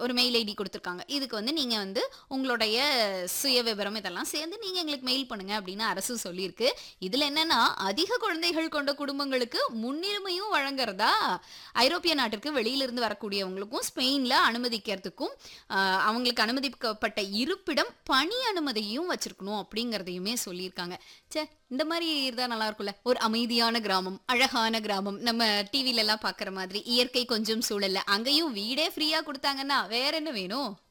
ஒரு mail ID கொடுத்துருக்காங்க இதுக்கு வந்து நீங்க வந்து உங்களுடைய சுய விவரம் இதெல்லாம் சேர்ந்து நீங்க எங்களுக்கு மெயில் பண்ணுங்க அப்படின்னு அரசு சொல்லியிருக்கு இதுல என்னன்னா அதிக குழந்தைகள் கொண்ட குடும்பங்களுக்கு முன்னுரிமையும் வழங்குறதா ஐரோப்பிய நாட்டிற்கு வெளியிலிருந்து வரக்கூடியவங்களுக்கும் ஸ்பெயின்ல அனுமதிக்கிறதுக்கும் ஆஹ், அவங்களுக்கு அனுமதிக்கப்பட்ட இருப்பிடம் பணி அனுமதியும் வச்சிருக்கணும் அப்படிங்கறதையுமே சொல்லியிருக்காங்க ச்சே இந்த மாதிரி இருந்தா நல்லா இருக்கும்ல ஒரு அமைதியான கிராமம் அழகான கிராமம் நம்ம டிவில எல்லாம் பாக்குற மாதிரி இயற்கை கொஞ்சம் சூழல்ல அங்கேயும் வீடே ஃப்ரீயா கொடுத்தாங்கன்னா வேற என்ன வேணும்